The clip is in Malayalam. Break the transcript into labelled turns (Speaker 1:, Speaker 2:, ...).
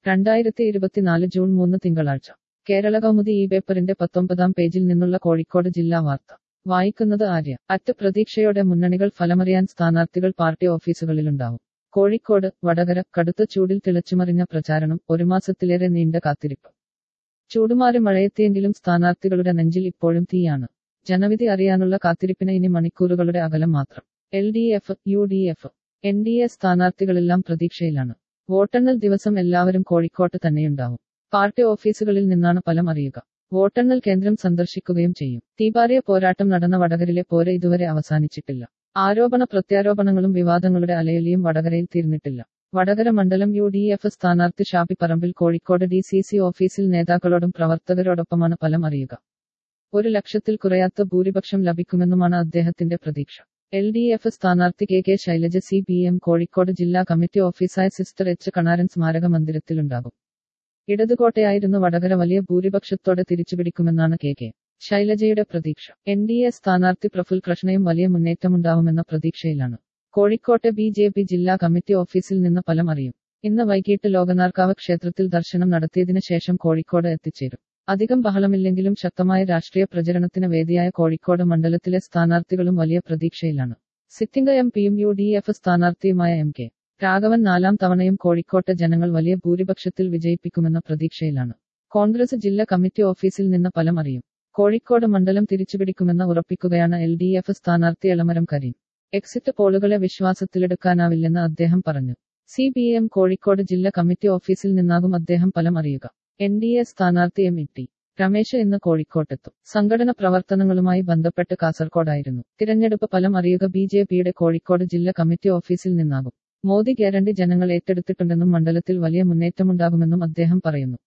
Speaker 1: രണ്ടായിരത്തി ഇരുപത്തിനാല് ജൂൺ മൂന്ന് തിങ്കളാഴ്ച കേരള കൗമുദി ഈ പേപ്പറിന്റെ പത്തൊമ്പതാം പേജിൽ നിന്നുള്ള കോഴിക്കോട് ജില്ലാ വാർത്ത വായിക്കുന്നത് ആര്യ അറ്റ് പ്രതീക്ഷയോടെ മുന്നണികൾ ഫലമറിയാൻ സ്ഥാനാർത്ഥികൾ പാർട്ടി ഓഫീസുകളിലുണ്ടാവും കോഴിക്കോട് വടകര കടുത്ത ചൂടിൽ തിളച്ചുമറിഞ്ഞ പ്രചാരണം ഒരു മാസത്തിലേറെ നീണ്ട കാത്തിരിപ്പ് ചൂടുമാറി മഴയെത്തിയെങ്കിലും സ്ഥാനാർത്ഥികളുടെ നെഞ്ചിൽ ഇപ്പോഴും തീയാണ് ജനവിധി അറിയാനുള്ള കാത്തിരിപ്പിന് ഇനി മണിക്കൂറുകളുടെ അകലം മാത്രം L D F U D F N D A സ്ഥാനാർത്ഥികളെല്ലാം പ്രതീക്ഷയിലാണ് വോട്ടെണ്ണൽ ദിവസം എല്ലാവരും കോഴിക്കോട്ട് തന്നെയുണ്ടാവും പാർട്ടി ഓഫീസുകളിൽ നിന്നാണ് ഫലം അറിയുക വോട്ടെണ്ണൽ കേന്ദ്രം സന്ദർശിക്കുകയും ചെയ്യും തീപാറിയ പോരാട്ടം നടന്ന വടകരയിലെ പോര് ഇതുവരെ അവസാനിച്ചിട്ടില്ല ആരോപണ പ്രത്യാരോപണങ്ങളും വിവാദങ്ങളുടെ അലയലിയും വടകരയിൽ തീർന്നിട്ടില്ല വടകര മണ്ഡലം യു ഡി എഫ് സ്ഥാനാർത്ഥി Shafi Parambil Kozhikode D C C ഓഫീസിൽ നേതാക്കളോടും പ്രവർത്തകരോടൊപ്പമാണ് ഫലം അറിയുക ഒരു ലക്ഷത്തിൽ കുറയാത്ത ഭൂരിപക്ഷം ലഭിക്കുമെന്നുമാണ് അദ്ദേഹത്തിന്റെ പ്രതീക്ഷ എൽ ഡി എഫ് സ്ഥാനാർത്ഥി K K Shailaja C P M Kozhikode ജില്ലാ കമ്മിറ്റി ഓഫീസായ സിസ്റ്റർ എച്ച് കണാരൻ സ്മാരക മന്ദിരത്തിലുണ്ടാകും ഇടതുകോട്ടയായിരുന്നു വടകര വലിയ ഭൂരിപക്ഷത്തോടെ തിരിച്ചുപിടിക്കുമെന്നാണ് കെ കെ ശൈലജയുടെ പ്രതീക്ഷ എൻ ഡി എ സ്ഥാനാർത്ഥി പ്രഫുൽ കൃഷ്ണയും വലിയ മുന്നേറ്റമുണ്ടാവുമെന്ന പ്രതീക്ഷയിലാണ് കോഴിക്കോട്ടെ ബി ജെ പി ജില്ലാ കമ്മിറ്റി ഓഫീസിൽ നിന്ന് ഫലം അറിയും ഇന്ന് വൈകിട്ട് ലോകനാർക്കാവ് ക്ഷേത്രത്തിൽ ദർശനം നടത്തിയതിനു ശേഷം കോഴിക്കോട് എത്തിച്ചേരും അധികം ബഹളമില്ലെങ്കിലും ശക്തമായ രാഷ്ട്രീയ പ്രചരണത്തിന് വേദിയായ കോഴിക്കോട് മണ്ഡലത്തിലെ സ്ഥാനാർത്ഥികളും വലിയ പ്രതീക്ഷയിലാണ് സിറ്റിംഗ് എം പിയും യു ഡി എഫ് സ്ഥാനാർത്ഥിയുമായ എം കെ രാഘവൻ നാലാം തവണയും കോഴിക്കോട്ടെ ജനങ്ങൾ വലിയ ഭൂരിപക്ഷത്തിൽ വിജയിപ്പിക്കുമെന്ന പ്രതീക്ഷയിലാണ് കോൺഗ്രസ് ജില്ലാ കമ്മിറ്റി ഓഫീസിൽ നിന്ന് ഫലം അറിയും കോഴിക്കോട് മണ്ഡലം തിരിച്ചുപിടിക്കുമെന്ന് ഉറപ്പിക്കുകയാണ് എൽ ഡി എഫ് സ്ഥാനാർത്ഥി എളമരം കരീം എക്സിറ്റ് പോളുകളെ വിശ്വാസത്തിലെടുക്കാനാവില്ലെന്ന് അദ്ദേഹം പറഞ്ഞു സി പി എം കോഴിക്കോട് ജില്ലാ കമ്മിറ്റി ഓഫീസിൽ നിന്നാകും അദ്ദേഹം ഫലം അറിയുക എൻ ഡി എ സ്ഥാനാർത്ഥി എം ഇ ടി രമേശ് ഇന്ന് കോഴിക്കോട്ടെത്തും സംഘടന പ്രവർത്തനങ്ങളുമായി ബന്ധപ്പെട്ട് കാസർകോടായിരുന്നു തിരഞ്ഞെടുപ്പ് ഫലം അറിയുക ബി ജെ പിയുടെ കോഴിക്കോട് ജില്ലാ കമ്മിറ്റി ഓഫീസിൽ നിന്നാകും മോദി ഗ്യാരണ്ടി ജനങ്ങൾ ഏറ്റെടുത്തിട്ടുണ്ടെന്നും മണ്ഡലത്തിൽ വലിയ മുന്നേറ്റമുണ്ടാകുമെന്നും അദ്ദേഹം പറയുന്നു